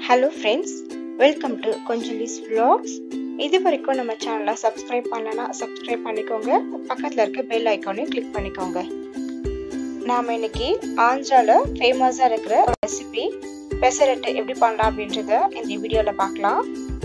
hello friends welcome to கொஞ்சலிஸ் vlogs இது வரைக்கும் நம்ம சேனலை சப்ஸ்கிரைப் பண்ணலன்னா சப்ஸ்கிரைப் பண்ணிக்கோங்க பக்கத்தில் இருக்க பெல் ஐக்கானையும் கிளிக் பண்ணிக்கோங்க நாம் இன்னைக்கு ஆந்திராவில் ஃபேமஸாக இருக்கிற ரெசிபி பெசரட்டு எப்படி பண்ணலாம் அப்படின்றத இந்த வீடியோவில் பார்க்கலாம்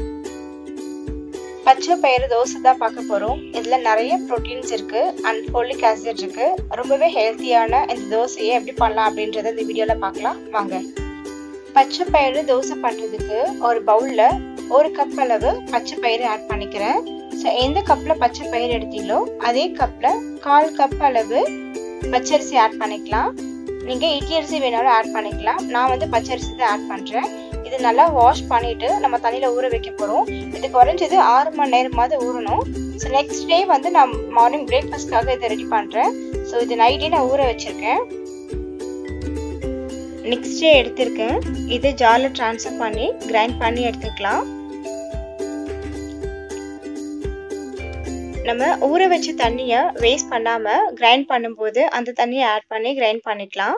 பச்சை பயிறு தோசை தான் பார்க்க போகிறோம் இதில் நிறைய ப்ரோட்டீன்ஸ் இருக்குது அண்ட் ஃபோலிக் ஆசிட் இருக்குது ரொம்பவே ஹெல்த்தியான இந்த தோசையை எப்படி பண்ணலாம் அப்படின்றத இந்த வீடியோவில் பார்க்கலாம் வாங்க பச்சை பயிறு தோசை பண்ணுறதுக்கு ஒரு பவுலில் ஒரு கப் அளவு பச்சை பயிறு ஆட் பண்ணிக்கிறேன் ஸோ எந்த கப்பில் பச்சை பயிறு எடுத்தீங்களோ அதே கப்பில் கால் கப் அளவு பச்சரிசி ஆட் பண்ணிக்கலாம் நீங்கள் இட்லி அரிசி வேணாலும் ஆட் பண்ணிக்கலாம் நான் வந்து பச்சரிசி தான் ஆட் பண்ணுறேன் இது நல்லா வாஷ் பண்ணிவிட்டு நம்ம தண்ணியில் ஊற வைக்க போகிறோம் இது குறைஞ்சது ஆறு மணி நேரமாவது ஊறணும் ஸோ நெக்ஸ்ட் டே வந்து நான் மார்னிங் பிரேக்ஃபாஸ்ட்காக இதை ரெடி பண்ணுறேன் ஸோ இது நைட்டே நான் ஊற வச்சுருக்கேன் நெக்ஸ்ட் டே எடுத்திருக்கேன் இது ஜாரில் ட்ரான்ஸ்ஃபர் பண்ணி கிரைண்ட் பண்ணி எடுத்துக்கலாம் நம்ம ஊற வச்ச தண்ணியை வேஸ்ட் பண்ணாமல் கிரைண்ட் பண்ணும்போது அந்த தண்ணியை ஆட் பண்ணி கிரைண்ட் பண்ணிக்கலாம்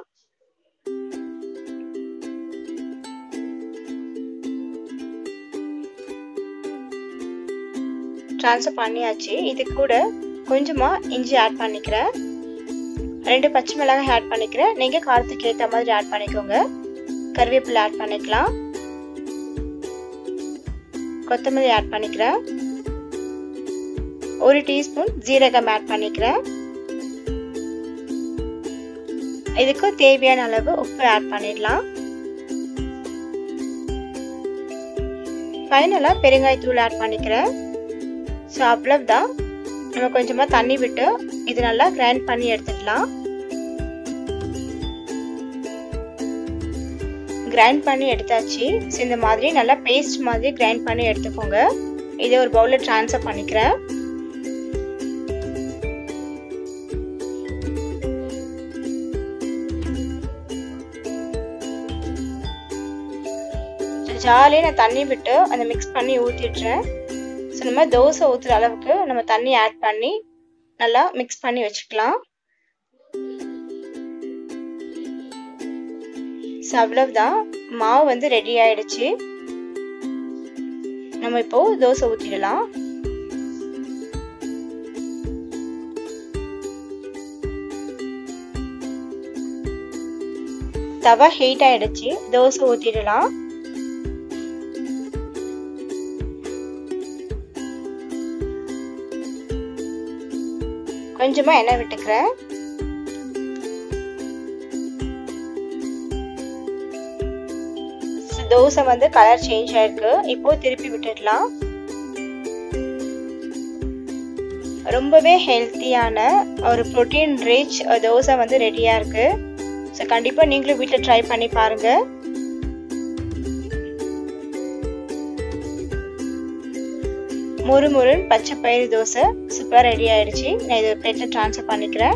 ட்ரான்ஸ்ஃபர் பண்ணியாச்சு இது கூட கொஞ்சமாக இஞ்சி ஆட் பண்ணிக்கிறேன் ரெண்டு பச்சை மிளகாய் ஆட் பண்ணிக்கிறேன் நீங்கள் காரத்துக்கு ஏற்ற மாதிரி ஆட் பண்ணிக்கோங்க கருவேப்பிலை ஆட் பண்ணிக்கலாம் கொத்தமல்லி ஆட் பண்ணிக்கிறேன் ஒரு டீஸ்பூன் ஜீரகம் ஆட் பண்ணிக்கிறேன் இதுக்கு தேவையான அளவு உப்பு ஆட் பண்ணிடலாம் ஃபைனலாக பெருங்காயத்தூள் ஆட் பண்ணிக்கிறேன் ஸோ அவ்வளவுதான் நம்ம கொஞ்சமாக தண்ணி விட்டு இது நல்லா கிரைண்ட் பண்ணி எடுத்துக்கலாம் கிரைண்ட் பண்ணி எடுத்தாச்சு ஸோ இந்த மாதிரி நல்லா பேஸ்ட் மாதிரி கிரைண்ட் பண்ணி எடுத்துக்கோங்க இதை ஒரு பவுலில் ட்ரான்ஸ்ஃபர் பண்ணிக்கிறேன் ஜாலியாக நான் தண்ணி விட்டு அதை மிக்ஸ் பண்ணி ஊற்றிடுறேன் ஸோ நம்ம தோசை ஊற்றுற அளவுக்கு நம்ம தண்ணி ஆட் பண்ணி நல்லா மிக்ஸ் பண்ணி வச்சுக்கலாம் ஸோ அவ்வளவுதான் மாவு வந்து ரெடி ஆயிடுச்சு நம்ம இப்போ தோசை ஊற்றிடலாம் தவா ஹீட் ஆயிடுச்சு தோசை ஊற்றிடலாம் கொஞ்சமா எண்ணெய் விட்டுக்கிறேன் தோசை வந்து கலர் சேஞ்ச் ஆயிருக்கு இப்போ திருப்பி விட்டுடலாம் ரொம்பவே ஹெல்த்தியான ஒரு ப்ரோட்டீன் ரிச் தோசை வந்து ரெடியாக இருக்கு ஸோ கண்டிப்பாக நீங்களும் வீட்டில் ட்ரை பண்ணி பாருங்க முறுமுறுன்னு பச்சை பயிறு தோசை சூப்பராக ரெடி ஆயிடுச்சு நான் இதை பிளேட்டில் ட்ரான்ஸ்ஃபர் பண்ணிக்கிறேன்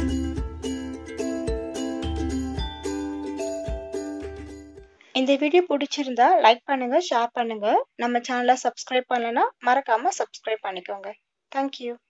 இந்த வீடியோ பிடிச்சிருந்தா லைக் பண்ணுங்க ஷேர் பண்ணுங்க நம்ம சேனலை சப்ஸ்கிரைப் பண்ணலன்னா மறக்காம சப்ஸ்கிரைப் பண்ணிக்கோங்க தேங்க்யூ